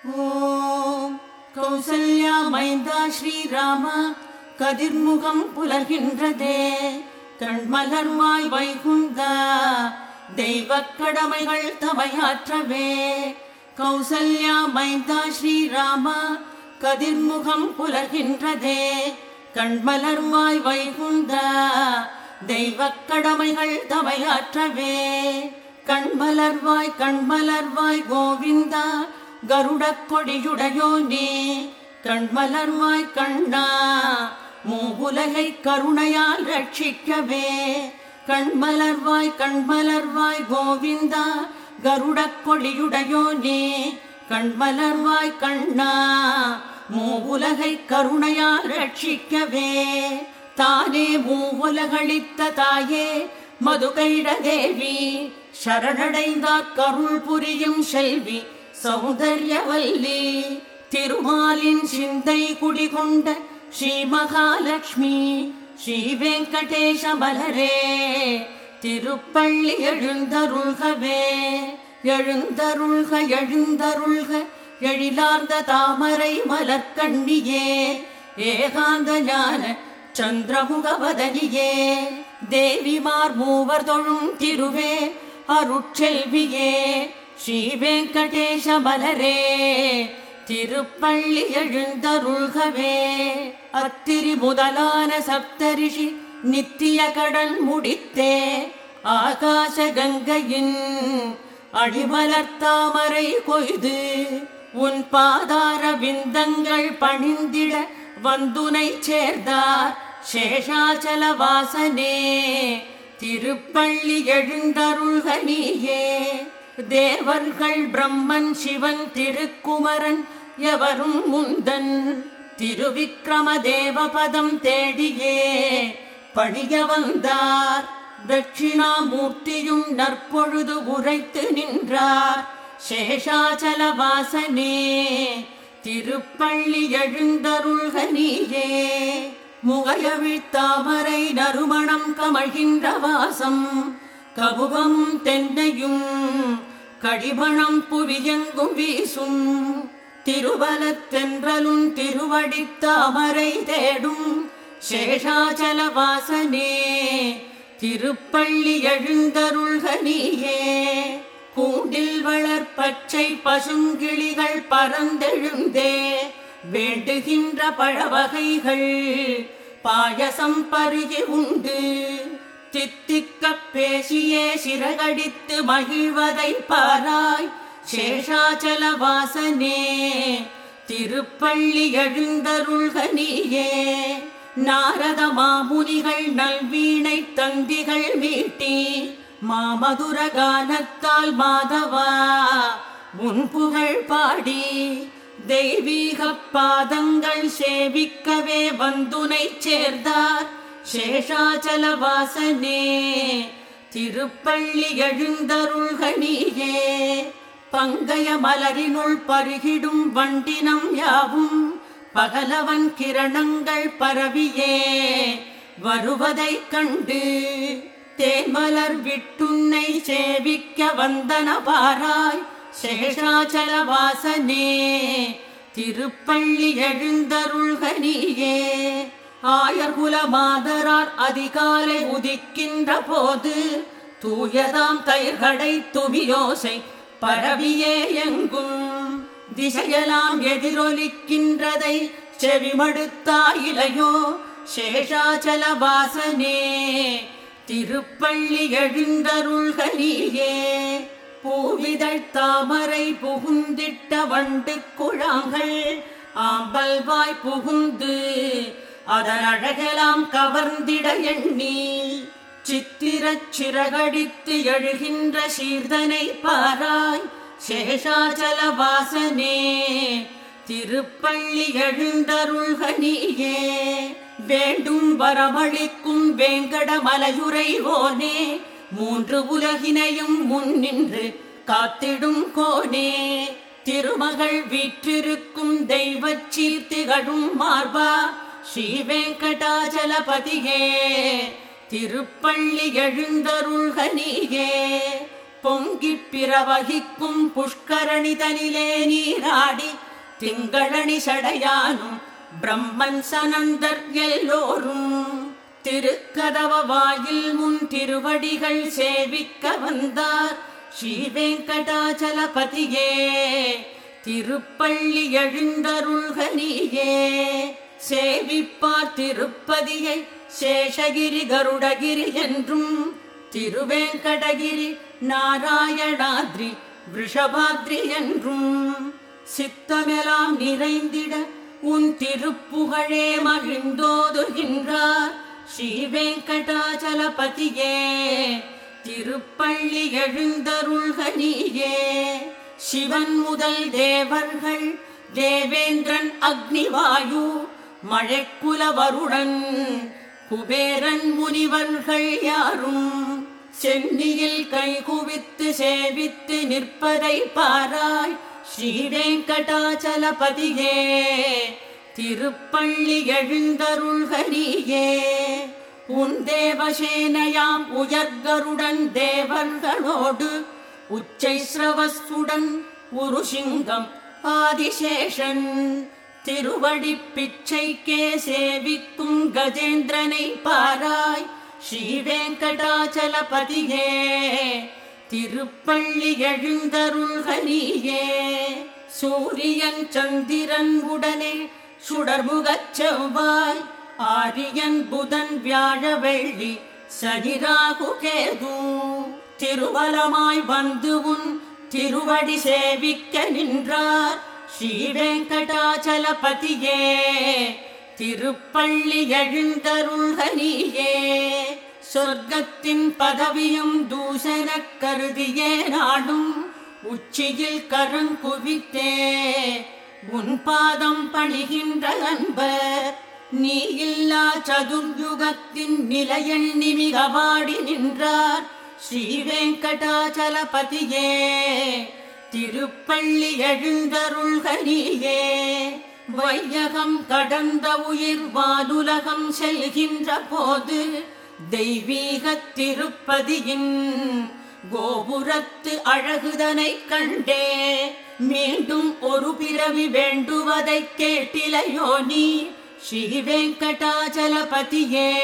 ஓம் கௌசல்யா மைந்தா ஸ்ரீராம கதிர்முகம் புலர்கின்றதே கண்மலர்வாய் வைகுந்தா தெய்வக் கடமைகள் தமையாற்றவே கௌசல்யா மைந்தா ஸ்ரீராம கதிர்முகம் புலர்கின்றதே கண்மலர்வாய் வைகுந்தா தெய்வக் கடமைகள் தமையாற்றவே கண்மலர்வாய் கண்மலர்வாய் கோவிந்தா கருடக் கொடியுடையோனே கண்மலர்வாய் கண்ணா மூவுலகை கருணையால் ரட்சிக்கவே கண்மலர்வாய் கண்மலர்வாய் கோவிந்தா கருடக் கொடியுடையோனே கண்மலர்வாய் கண்ணா மூவுலகை கருணையால் ரட்சிக்கவே தானே மூவுலகளித்த தாயே மதுகைட தேவி சரணடைந்தார் கருள் புரியும் செல்வி சௌந்தர்யவல்லி திருமாலின் சிந்தை குடிகொண்ட ஸ்ரீ மகாலட்சுமி ஸ்ரீ வெங்கடேஷ மலரே திருப்பள்ளி எழுந்தருள்கவே எழுந்தருள்க எழுந்தருள்க எழிலார்ந்த தாமரை மலர்கண்ணியே ஏகாந்த ஞான சந்திரமுகவதனியே தேவிமார் மூவர் தொழும் திருவே அருட்செல்வியே ஸ்ரீ வெங்கடேஷ மலரே திருப்பள்ளி எழுந்தருள்கவே அத்திரி முதலான சப்தரிஷி நித்திய கடன் முடித்தே ஆகாச கங்கையின் அடிமலர்த்தாமரை கொய்து உன் பாதார விந்தங்கள் பணிந்திட வந்துனை சேர்ந்தார் சேஷாச்சல வாசனே திருப்பள்ளி எழுந்தருள்கனியே தேவர்கள் பிரம்மன் சிவன் திருக்குமரன் எவரும் முந்தன் திருவிக்ரம தேவபதம் தேடியே பணிய வந்தார் தட்சிணாமூர்த்தியும் நற்பொழுது உரைத்து நின்றார் சேஷாச்சல வாசனே திருப்பள்ளி எழுந்தருள்கனியே முகையவிழ் தாமரை நறுமணம் கமழ்கின்ற வாசம் கபுகம் தென்னையும் கடிமணம் புவியெங்கும் வீசும் திருவலத்தென்றலும் திருவடித் தாமரை தேடும் சேஷாச்சல வாசனே திருப்பள்ளி எழுந்தருள்கனியே கூண்டில் வளர் பச்சை பசுங்கிளிகள் பறந்தெழுந்தே வேண்டுகின்ற பழவகைகள் பாயசம் பருகி உண்டு தித்திக்கப் பேசியே சிறகடித்து மகிழ்வதை பாராய் சேஷாச்சல வாசனே திருப்பள்ளி எழுந்தருள்கனியே நாரத மாமுனிகள் நல்வீணை தந்திகள் மீட்டி மாமதுர கானத்தால் மாதவா உன் புகழ் பாடி தெய்வீக பாதங்கள் சேவிக்கவே வந்துனை சேர்ந்தார் சேஷாச்சல வாசனே திருப்பள்ளி எழுந்தருள்கனியே பங்கய மலரினுள் பருகிடும் வண்டினம் யாவும் பகலவன் கிரணங்கள் பரவியே வருவதைக் கண்டு தேமலர் விட்டுன்னை சேவிக்க வந்தன பாராய் சேஷாச்சல வாசனே திருப்பள்ளி எழுந்தருள்கனியே ஆயர்குல மாதரார் அதிகாலை உதிக்கின்ற போது தூயதாம் தயிர்கடை துமியோசை பரவியே எங்கும் திசையெல்லாம் எதிரொலிக்கின்றதை செவிமடுத்தாயிலையோ சேஷாச்சல வாசனே திருப்பள்ளி எழுந்தருள்கனியே பூவிதழ் தாமரை புகுந்திட்ட வண்டு குழாங்கள் ஆம்பல் வாய் புகுந்து அதன் அழகெல்லாம் கவர்ந்திட எண்ணி சித்திரச் சிறகடித்து எழுகின்ற சீர்தனை பாராய் சேஷாச்சல வாசனே திருப்பள்ளி எழுந்தருள்கனியே வேண்டும் வரமளிக்கும் வேங்கட மலையுறைவோனே மூன்று உலகினையும் முன் நின்று காத்திடும் கோனே திருமகள் வீற்றிருக்கும் தெய்வச் சீர்த்திகழும் மார்பா ஸ்ரீ வெங்கடாச்சலபதியே திருப்பள்ளி எழுந்தருள்கனியே பொங்கிப் பிரவகிக்கும் புஷ்கரணிதனிலே நீராடி திங்களணி சடையானும் பிரம்மன் சனந்தர் எல்லோரும் திருக்கதவ வாயில் முன் திருவடிகள் சேவிக்க வந்தார் ஸ்ரீ வெங்கடாச்சலபதியே திருப்பள்ளி எழுந்தருள்க நீயே சேவிப்பார் திருப்பதியை சேஷகிரி கருடகிரி என்றும் திருவேங்கடகிரி நாராயணாத்ரி விஷபாத்ரி என்றும் சித்தமெல்லாம் நிறைந்திட உன் திருப்புகழே மகிழ்ந்தோதுகின்றார் ஸ்ரீ வெங்கடாச்சலபதியே திருப்பள்ளி எழுந்தருள்க நீயே சிவன் முதல் தேவர்கள் தேவேந்திரன் அக்னிவாயு மழைக்குல வருடன் குபேரன் முனிவர்கள் யாரும் சென்னியில் கைகுவித்து சேவித்து நிற்பதை பாராய் ஸ்ரீ வெங்கடாச்சலபதியே திருப்பள்ளி எழுந்தருள்க நீயே உன் தேவசேனையாம் உயர்கருடன் தேவர்களோடு உச்சை ஸ்ரவஸ்துடன் ஒரு சிங்கம் ஆதிசேஷன் திருவடி பிச்சைக்கே சேவிக்கும் கஜேந்திரனை பாராய் ஸ்ரீ வெங்கடாச்சலபதியே திருப்பள்ளி எழுந்தருள்க நீயே சூரியன் சந்திரன் உடனே சுடர்முகச் செவ்வாய் ஆரியன் புதன் வியாழ வெள்ளி சனிராகு கேது திருவலமாய் வந்து உன் திருவடி சேவிக்க நின்றார் ஸ்ரீ வெங்கடாச்சலபதியே திருப்பள்ளி எழுந்தருள்க நீயே சொர்க்கத்தின் பதவியும் தூசன கருதியே நாடும் உச்சியில் கரங்குவித்தே உன் பாதம் பணிகின்ற அன்பர் நீ இல்லா சதுர்யுகத்தின் நிலையெண்ணி மிக வாடி நின்றார் ஸ்ரீ வெங்கடாச்சலபதியே திருப்பள்ளி எழுந்தருள்க நீயே வையகம் கடந்த உயிர் வானுலகம் செல்கின்ற போது தெய்வீக திருப்பதியின் கோபுரத்து அழகுதனை கண்டே மீண்டும் ஒரு பிறவி வேண்டுவதை கேட்டிலையோ நீ ஸ்ரீ வெங்கடாச்சலபதியே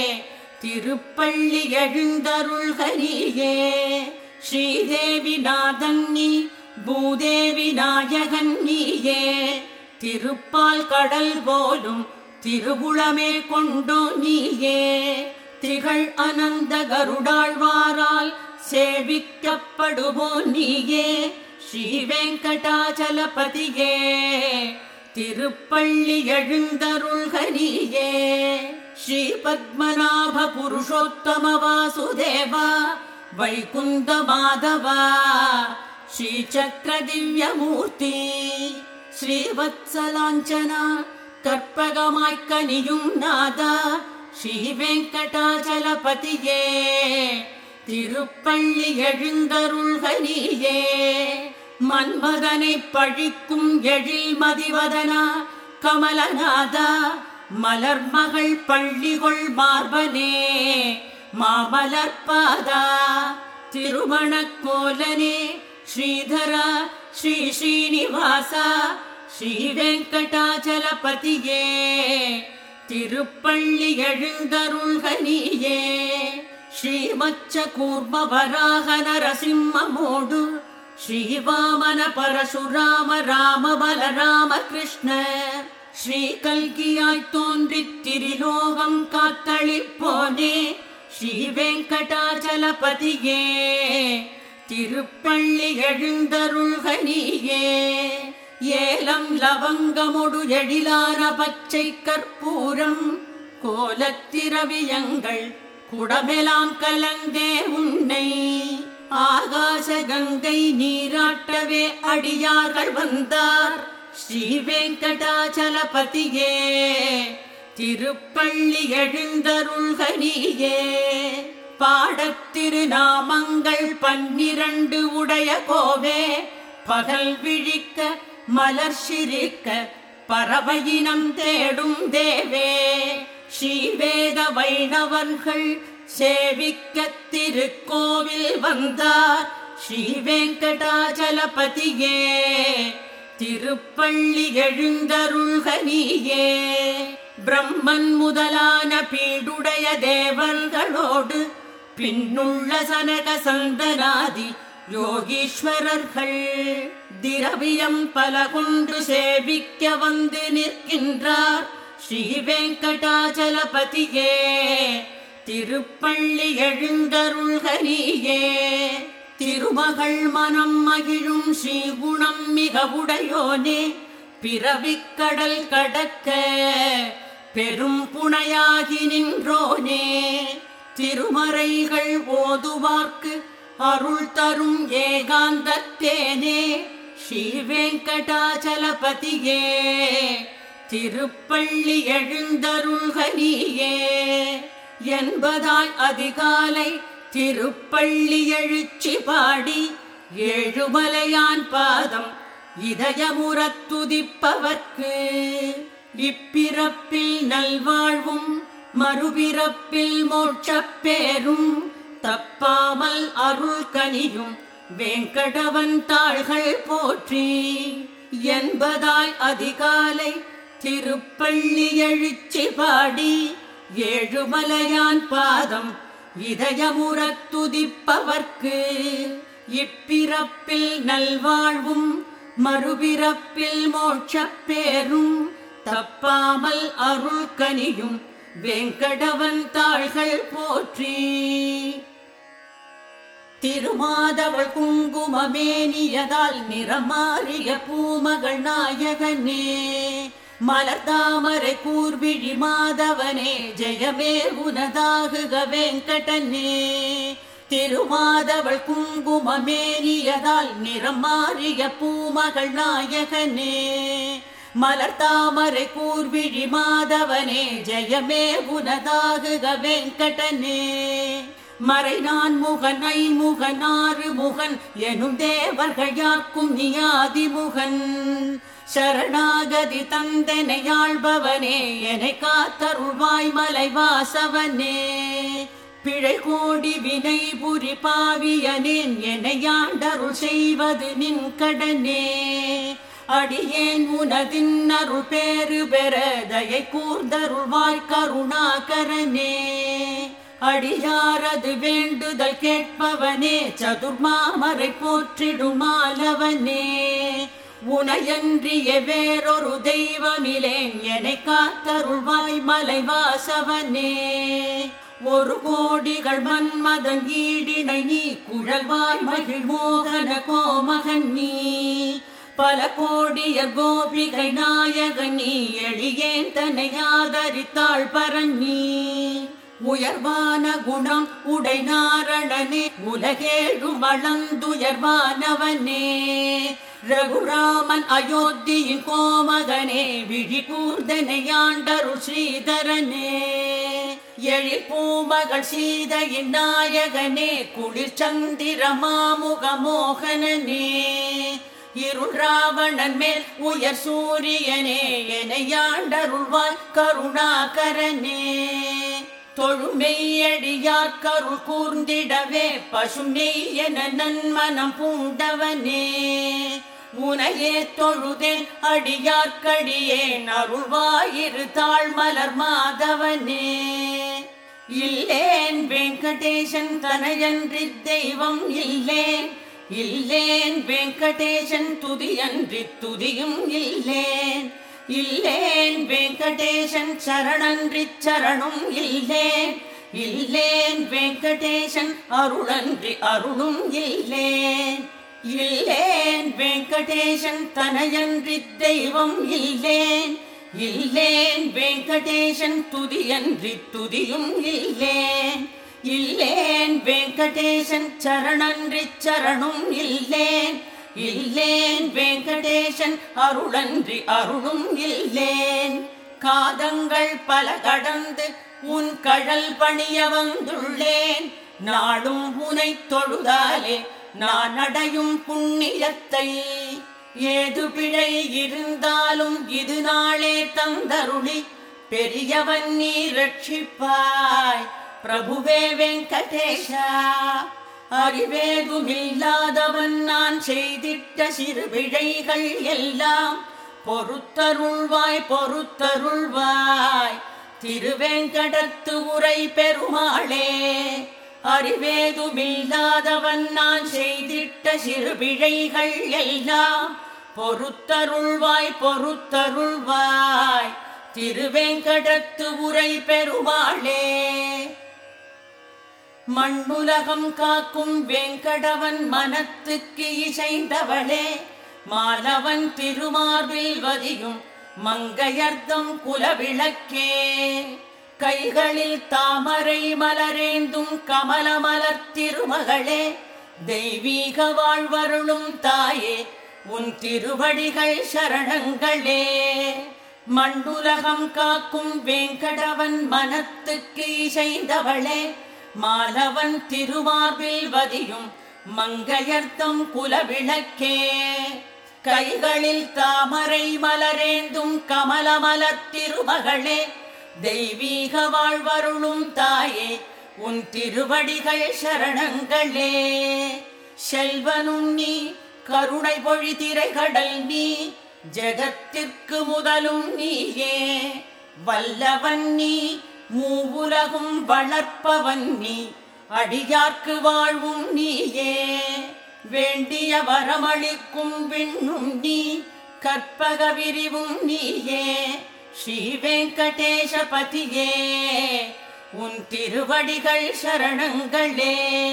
திருப்பள்ளி எழுந்தருள்க நீயே ஸ்ரீதேவி நாதன் நீ பூதேவி நாயகன் நீயே திருப்பால் கடல் போலும் திருவுளமே கொண்டோ நீயே திகழ் அனந்த கருடாழ்வாரால் சேவிக்கப்படுவோ நீயே ஸ்ரீ வெங்கடாச்சலபதியே திருப்பள்ளி எழுந்தருள்க நீயே ஸ்ரீ பத்மநாப புருஷோத்தம வாசுதேவா வைகுந்த மாதவா ஸ்ரீ சக்கர திவ்யமூர்த்தி ஸ்ரீவத்சலாஞ்சனா கற்பகமாய்க் கனியும் நாதா ஸ்ரீ வெங்கடாச்சலபதியே திருப்பள்ளி எழுந்தருள்க நீயே மன்மதனை பழிக்கும் எழில் மதிவதனா கமலநாதா மலர்மகள் பள்ளிகொள் மார்பனே மாமலர்பாதா திருமணக்கோலனே ஸ்ரீதரா ஸ்ரீ ஸ்ரீனிவாசா ஸ்ரீ வெங்கடாச்சலபதியே திருப்பள்ளி எழுந்தருள்க நீயே ஸ்ரீமச்ச கூர்ம வராக நரசிம்மமோடு ஸ்ரீவாமன பரசுராம ராம பலராம கிருஷ்ண ஸ்ரீ கல்கியாய் தோன்றித் திரிலோகம் காத்தளிப்போனே ஸ்ரீ வெங்கடாச்சலபதியே திருப்பள்ளி எழுந்தருள்க நீயே ஏலம் லவங்கமொடு எழிலான பச்சை கற்பூரம் கோலத்திரவியங்கள் குடமெலாம் கலந்தே உன்னை ஆகாச கங்கை நீராட்டவே அடியார்கள் வந்தார் ஸ்ரீ வெங்கடாச்சலபதியே திருப்பள்ளி எழுந்தருள்க நீயே பாடத்திருநாமங்கள் பன்னிரண்டு உடைய கோவே பகல் விழிக்க மலர் சிரிக்க பறவையினம் தேடும் தேவே ஸ்ரீவேத வைணவர்கள் சேவிக்க திருக்கோவில் வந்தார் ஸ்ரீ வெங்கடாச்சலபதியே திருப்பள்ளி எழுந்தருள்க நீயே பிரம்மன் முதலான பீடுடைய தேவர்களோடு பின்னுள்ள சனக சந்தனாதி யோகீஸ்வரர்கள் திரவியம் பல கொண்டு சேவிக்க வந்து நிற்கின்றார் ஸ்ரீ வெங்கடாச்சலபதியே திருப்பள்ளி எழுந்தருள்க நீயே திருமகள் மனம் மகிழும் ஸ்ரீகுணம் மிக உடையோனே பிறவிக்கடல் கடக்க பெரும் புனையாகி நின்றோனே திருமறைகள் ஓதுவார்க்கு அருள் தரும் ஏகாந்தத்தேனே ஸ்ரீ வெங்கடாச்சலபதியே திருப்பள்ளி எழுந்தருள்க நீயே என்பதாய் அதிகாலை திருப்பள்ளி எழுச்சி பாடி ஏழுமலையான் பாதம் இதயமுறத் துதிப்பவர்க்கு இப்பிறப்பில் நல்வாழ்வும் மறுபிறப்பில் மோட்சப் பேரும் தப்பாமல் அருள் கனியும் வேங்கடவன் தாள்கள் போற்றி என்பதாய் அதிகாலை திருப்பள்ளி எழுச்சி பாடி ஏழுமலையான் பாதம் இதயமுறத் துதிப்பவர்க்கு இப்பிறப்பில் நல்வாழ்வும் மறுபிறப்பில் மோட்சப் பேரும் தப்பாமல் அருள் கனியும் வெங்கடவன் தாள்கள் போற்றி திருமாதவள் குங்குமமேனியதால் நிறமாறிய பூமகள் நாயகனே மலர்தாமரை கூர்விழி மாதவனே ஜெயமே உனதாகுக வெங்கடனே திருமாதவள் குங்குமமேனியதால் நிறம் மாறிய பூமகள் நாயகனே மலர்தாமரை கூர்விழி மாதவனே ஜெயமே உனதாகுக வெங்கடனே மறை நான் முகன் ஐமுகன் ஆறு முகன் எனும் தேவர்கள் யார்க்கும் நியாதி முகன் சரணாகதி தந்தனையாழ்பவனே என்னை காத்தருள்வாய் மலைவாசவனே பிழை கோடி வினை புரி பாவியனேன் என்னை ஆண்டருள் செய்வது நின் கடனே அடியேன் உனதின் அருள் பேறு பெற தயை கூர்ந்தருள்வாய் கருணாகரனே அடியாரது வேண்டுதல் கேட்பவனே சதுர்மாமரை போற்றிடுமாலவனே உனையன்றிய வேறொரு தெய்வமிலேன் என்னை காத்தருள்வாய் மலைவாசவனே ஒரு கோடிகள் மன்மதன் ஈடினை நீ குழல்வாய் மகிழ் மோகன கோமகன் நீ பல கோடிய கோபிகை நாயகன் நீ எளியேன் தன்னை ஆதரித்தாள் பரநீ உயர்வான குணம் உடை நாரணனே உலகேழும் வளந்துயர்வானவனே ரகுராமன் அயோத்தியின் கோமகனே விழி கூர்தனையாண்டருள் ஸ்ரீதரனே எழில் பூமகள் சீதையின் நாயகனே குளிர் சந்திர மாமுக மோகனனே இருள் ராவணன் மேல் உயர் சூரியனே எனையாண்டருள்வாய் கருணாகரனே தொழுமெய்யடியார் கருள் கூர்ந்திடவே பசு என நன்மனம் பூண்டவனே உனையே தொழுதேன் அடியார்க்கடியேன் அருள்வாயிரு தாழ் மலர் மாதவனே இல்லேன் வெங்கடேசன் தனையன்றி தெய்வம் இல்லேன் இல்லேன் வெங்கடேசன் துதியன்றி துதியும் இல்லேன் இல்லேன் வெங்கடேசன் சரணன்றி சரணும் இல்லேன் இல்லேன் வெங்கடேசன் அருளன்றி அருளும் இல்லேன் இல்லேன் வெங்கடேசன் தனையன்றி தெய்வம் இல்லேன் இல்லேன் வெங்கடேசன் துதியன்றி துதியும் இல்லேன் இல்லேன் வெங்கடேசன் சரணன்றி சரணும் இல்லேன் இல்லேன் வெங்கடேசன் அருளன்றி அருளும் இல்லேன் காதங்கள் பல கடந்து உன் கழல் பணிய வந்துள்ளேன் நாடும் உனை தொழுதாலே நான் அடையும் புண்ணியத்தை ஏது பிழை இருந்தாலும் இது நாளே தந்தருளி பெரியவன் நீ ரட்சிப்பாய் பிரபுவே வெங்கடேஷா அறிவேதுமில்லாதவன் நான் செய்திட்ட சிறு பிழைகள் எல்லாம் பொறுத்தருள்வாய் பொறுத்தருள்வாய் திருவேங்கடத்து உரை பெருமாளே அறிவேதுமில்லாதவன் நான் செய்திட்ட சிறு பிழைகள் எல்லாம் பொறுத்தருள்வாய் பொறுத்தருள்வாய் திருவேங்கடத்து உரை பெருமாளே மண்ணுலகம் காக்கும் வேங்கடவன் மனத்துக்கு இசைந்தவளே மாலவன் திருமார்பில் வதியும் மங்கையர்த்தம் குலவிளக்கே கைகளில் தாமரை மலரேந்தும் கமல மலர் திருமகளே தெய்வீக வாழ்வருளும் தாயே உன் திருவடிகள் சரணங்களே மண்ணுலகம் காக்கும் வேங்கடவன் மனத்துக்கு இசைந்தவளே மாலவன் திருமார்பில் வதியும் மங்கையர்த்தம் குலவிளக்கே கைகளில் தாமரை மலரேந்தும் கமல மலர் திருமகளே தெய்வீக வாழ்வருளும் தாயே உன் திருவடிகள் சரணங்களே செல்வனும் நீ கருணை பொழி திரைகடல் நீ ஜெகத்திற்கு முதலும் நீயே வல்லவன் நீ மூவுலகும் வளர்ப்பவன் நீ அடியார்க்கு வாழ்வும் நீயே வேண்டிய வரமளிக்கும் விண்ணும் நீ கற்பக விரிவும் நீயே ஸ்ரீ வெங்கடேசபதியே உன் திருவடிகள் சரணங்களே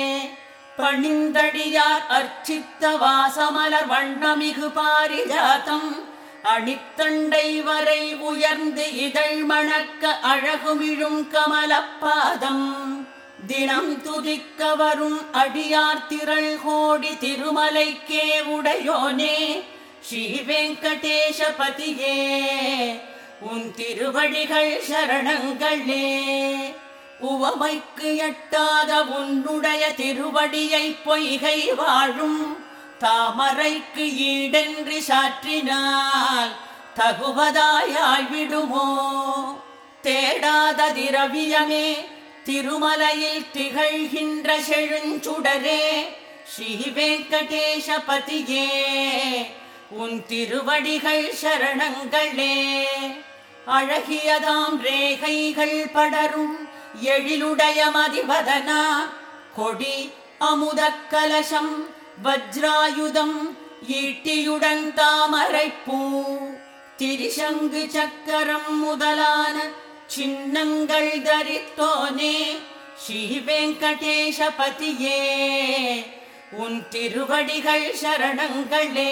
பணிந்தடியார் அர்ச்சித்த வாசமலர் வண்ணமிகு பாரிஜாதம் அணித்தண்டை வரை உயர்ந்து இதழ் மணக்க அழகுமிழும் கமலப்பாதம் தினம் துதிக்க வரும் அடியார் திரள் கோடி திருமலைக்கே உடையோனே ஸ்ரீ வெங்கடேசபதியே உன் திருவடிகள் சரணங்களே உவமைக்கு எட்டாத உன்னுடைய திருவடியை பொய்கை வாழும் தாமரைக்கு ஈடென்று சாற்றினால் தகுவதாயாய் விடுமோ தேடாத திரவியமே திருமலையில் திகழ்கின்ற செழுஞ்சுடரே ஸ்ரீ வெங்கடேசபதியே உன் திருவடிகள் சரணங்களே அழகியதாம் ரேகைகள் படரும் எழிலுடைய மதிவதனா கொடி அமுதக் கலசம் வஜ்ராயுதம் ஈட்டியுடன் தாமரைப்பூ திரிசங்கு சக்கரம் முதலான சின்னங்கள் தரித்தோனே ஸ்ரீ வெங்கடேசபதியே உன் திருவடிகள் சரணங்களே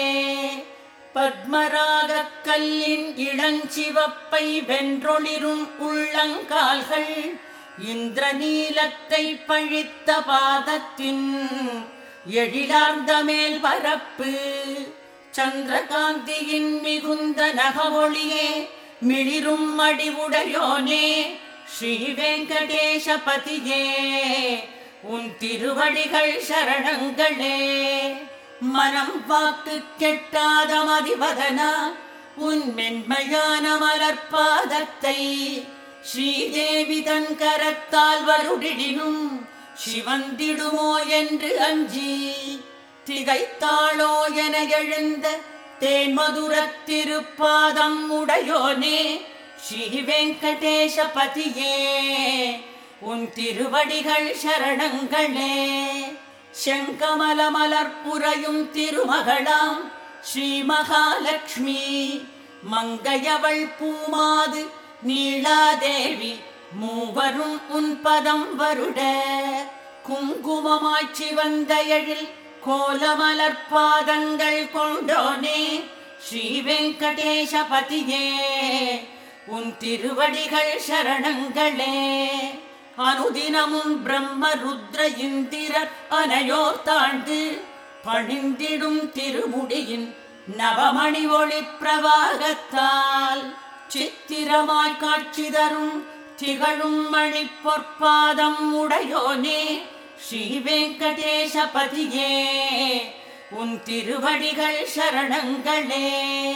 பத்மராகக் கல்லின் இளஞ்சிவப்பை வென்றொளிரும் உள்ளங்கால்கள் இந்திரநீலத்தை பழித்த பாதத்தின் எழிலார்ந்த மேல் பரப்பு சந்திரகாந்தியின் மிகுந்த நகவொளியே மிளிரும் அடிவுடையோனே ஸ்ரீ வெங்கடேசபதியே உன் திருவடிகள் சரணங்களே மனம் வாக்கு கெட்டாத மதிவதனா உன் மென்மையான மலர்பாதத்தை ஸ்ரீதேவி தன் கரத்தால் வருடிடினும் சிவந்திடுமோ என்று அஞ்சி திகைத்தாளோ என எழுந்த தேன்மதுரத் திருப்பாதம் உடையோனே ஸ்ரீ வெங்கடேசபதியே உன் திருவடிகள் சரணங்களே செங்கமல மலர்புறையும் திருமகளாம் ஸ்ரீ மகாலட்சுமி மங்கையவள் பூமாது நீளாதேவி மூவரும் உன் பதம் வருட குங்குமமாய்ச்சி வந்த எழில் கோலமலர் பாதங்கள் கொண்டோனே ஸ்ரீ வெங்கடேசபதியே உன் திருவடிகள் சரணங்களே அனுதினமும் பிரம்ம ருத்ர இந்திரர் அனையோர் தாழ்ந்து பணிந்திடும் திருமுடியின் நவமணி ஒளி பிரவாகத்தால் சித்திரமாய் காட்சி தரும் திகழும் மணி பொற்பாதம் உடையோனே ஸ்ரீ வெங்கடேசபதியே உன் திருவடிகள் சரணங்களே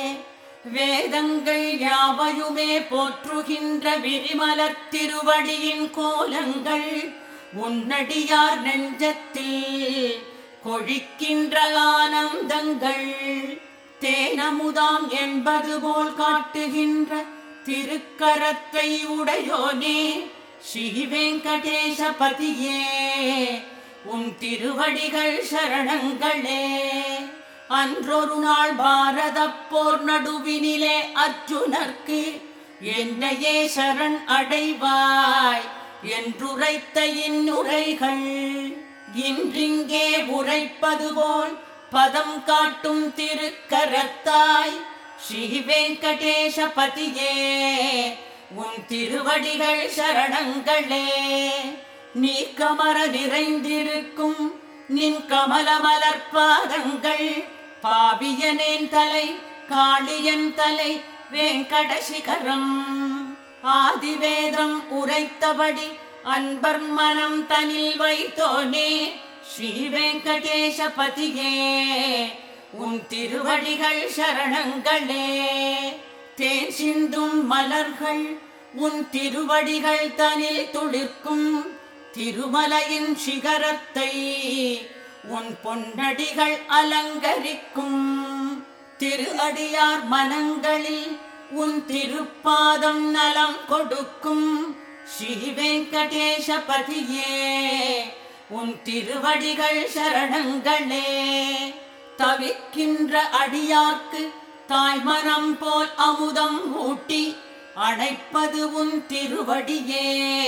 வேதங்கள் யாவையுமே போற்றுகின்ற விரிமலர் திருவடியின் கோலங்கள் உன்னடியார் நெஞ்சத்தில் கொழிக்கின்ற ஆனந்தங்கள் தேனமுதாம் என்பது போல் காட்டுகின்ற திருக்கரத்தை உடையோனே ஸ்ரீ வெங்கடேசபதியே உன் திருவடிகள் சரணங்களே அன்றொரு நாள் பாரத போர் நடுவினிலே அர்ஜுனர்க்கு என்னையே சரண் அடைவாய் என்றுரைத்த இன்னுரைகள் இன்றிங்கே உரைப்பது போல் பதம் காட்டும் திருக்கரத்தாய் ஸ்ரீ வெங்கடேசபதியே உன் திருவடிகள் சரணங்களே நீ கமர நிறைந்திருக்கும் நின் கமல மலர்பாதங்கள் பாவியனேன் தலை காளியன் தலை வெங்கடசிகரம் ஆதிவேதம் உரைத்தபடி அன்பர் மனம் தனில் வைத்தோனே ஸ்ரீ வெங்கடேசபதியே உன் திருவடிகள் சரணங்களே தேன் சிந்தும் மலர்கள் உன் திருவடிகள் தனில் துளிர்க்கும் திருமலையின் சிகரத்தை உன் பொன்னடிகள் அலங்கரிக்கும் திரு அடியார் மனங்களில் உன் திருப்பாதம் நலம் கொடுக்கும் ஸ்ரீ வெங்கடேசபதியே உன் திருவடிகள் சரணங்களே தவிக்கின்ற அடியார்க்கு தாய்மனம் போல் அமுதம் ஊட்டி அணைப்பது உன் திருவடியே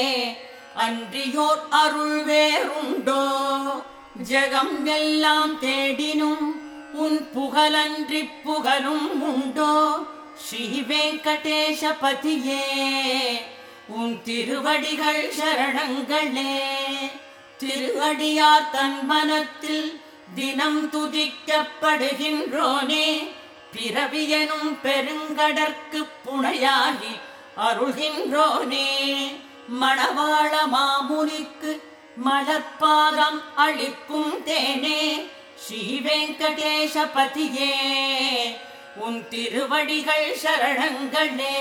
அன்றியோர் அருள் வேறுண்டோ ஜெகம் எல்லாம் தேடினும் உன் புகழன்றி புகழும் உண்டோ ஸ்ரீ வெங்கடேசபதியே உன் திருவடிகள் சரணங்களே திருவடியார் தன் மனத்தில் தினம் துதிக்கப்படுகின்றோனே பிறவியனும் பெருங்கடற்கு புனையாகி அருள்கின்றோனே மணவாள மாமுனிக்கு மலர்பாதம் அளிக்கும் தேனே ஸ்ரீ வெங்கடேசபதியே உன் திருவடிகள் சரணங்களே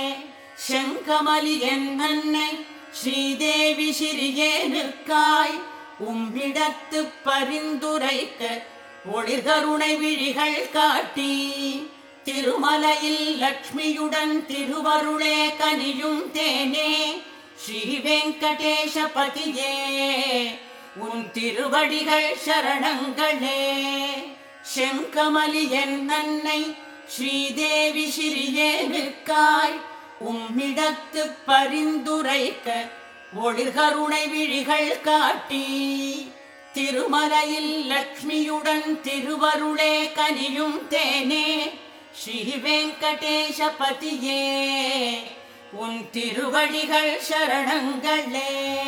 செங்கமலி என் அன்னை ஸ்ரீதேவி சிறியேனுக்காய் உம்மிடத்து பரிந்துரைக்க ஒளிர்கருணை விழிகள் காட்டி திருமலையில் லக்ஷ்மியுடன் திருவருளே கனியும் தேனே ஸ்ரீ வெங்கடேசபதியே உன் திருவடிகள் சரணங்களே செங்கமலி என் அன்னை ஸ்ரீதேவி சிறியேனுக்காய் உம்மிடத்து பரிந்துரைக்க ஒளிர்கருணை விழிகள் காட்டி திருமலையில் லக்ஷ்மியுடன் திருவருளே கனியும் தேனே ஸ்ரீ வெங்கடேசபதியே உன் திருவடிகள் சரணங்களே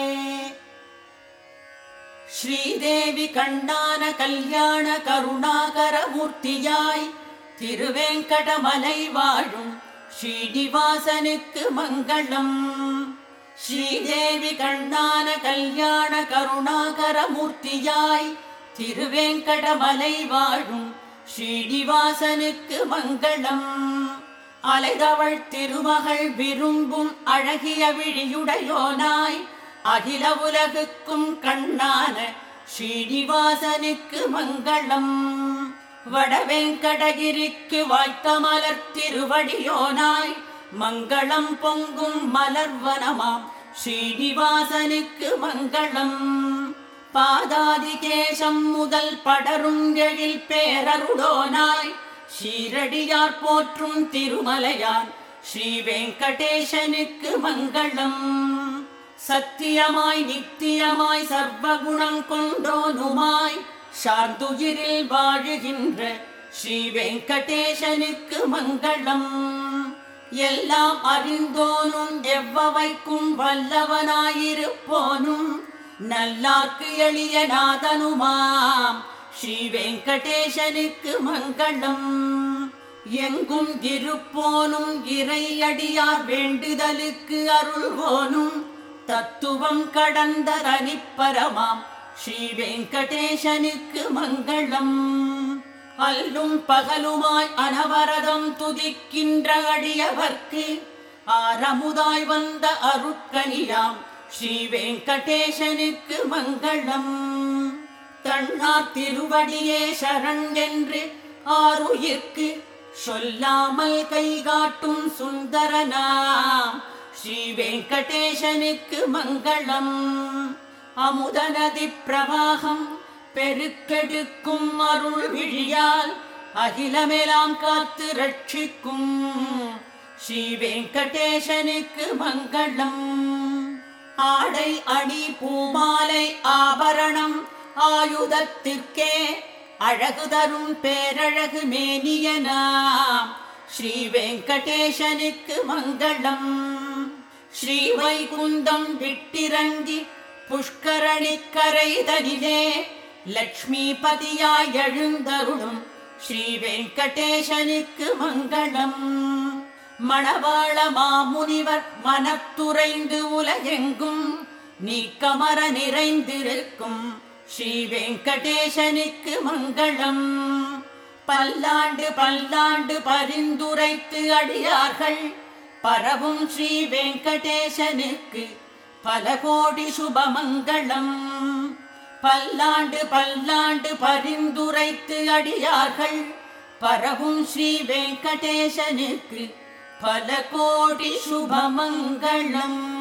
ஸ்ரீதேவி கண்ணான கல்யாண கருணாகர மூர்த்தியாய் திருவேங்கடமலை வாழும் ஸ்ரீனிவாசனுக்கு மங்களம் ஸ்ரீதேவி கண்ணான கல்யாண கருணாகர மூர்த்தியாய் திருவேங்கடமலை வாழும் ஸ்ரீனிவாசனுக்கு மங்களம் அலைதவள் திருமகள் விரும்பும் அழகிய விழியுடையோனாய் அகில உலகுக்கும் கண்ணான ஸ்ரீனிவாசனுக்கு மங்களம் வடவெங்கடகிரிக்கு வாய்த்த மலர் திருவடியோனாய் மங்களம் பொங்கும் மலர்வனமாம் ஸ்ரீனிவாசனுக்கு மங்களம் பாதாதி கேசம் முதல் படரும் எழில் பேரருடோனாய் ஷீரடியார் போற்றும் திருமலையான் ஸ்ரீ வெங்கடேசனுக்கு மங்களம் சத்தியமாய் நித்தியமாய் சர்வகுணம் கொண்டோனுமாய் சார்ந்துயிரில் வாழுகின்ற ஸ்ரீ வெங்கடேசனுக்கு மங்களம் எல்லாம் அறிந்தோனும் எவ்வவைக்கும் வல்லவனாயிருப்போனும் நல்லார்க்கு எளிய நாதனுமாம் ஸ்ரீ வெங்கடேசனுக்கு மங்களம் எங்கும் இருப்போனும் இறையடியார் வேண்டுதலுக்கு அருள்வோனும் தத்துவம் கடந்த தனிப்பரமாம் ஸ்ரீ வெங்கடேசனுக்கு மங்களம் அல்லும் பகலுமாய் அனவரதம் துதிக்கின்ற அடியவர்க்கு ஆரமுதாய் வந்த அருட்கனியாம் ஸ்ரீ வெங்கடேசனுக்கு மங்களம் தன்னார் திருவடியே சரண் என்று ஆருயிர்க்கு சொல்லாமல் கைகாட்டும் சுந்தரனாம் ஸ்ரீ வெங்கடேசனுக்கு மங்களம் அமுதநதி பிரவாகம் பெருக்கெடுக்கும் அருள் விழியால் அகிலமெல்லாம் காத்து ரட்சிக்கும் ஸ்ரீ வெங்கடேசனுக்கு மங்களம் ஆடை அணி பூமாலை ஆபரணம் ஆயுதத்திற்கே அழகு தரும் பேரழகு மேனியனாம் ஸ்ரீ வெங்கடேசனுக்கு மங்களம் ஸ்ரீ வைகுந்தம் விட்டிறங்கி புஷ்கரணி கரைதனிலே லக்ஷ்மிபதியாய் எழுந்தருளும் ஸ்ரீ வெங்கடேசனுக்கு மங்களம் மணவாள மாமுனிவர் மனத்துறைந்து உலகெங்கும் நீக்கமர நிறைந்திருக்கும் ஸ்ரீ வெங்கடேசனுக்கு மங்களம் பல்லாண்டு பல்லாண்டு பரிந்துரைத்து அடியார்கள் பரவும் ஸ்ரீ வெங்கடேசனுக்கு பல கோடி சுபமங்களம் பல்லாண்டு பல்லாண்டு பரிந்துரைத்து அடியார்கள் பரவும் ஸ்ரீ வெங்கடேசனுக்கு பல கோடி சுபமங்களம்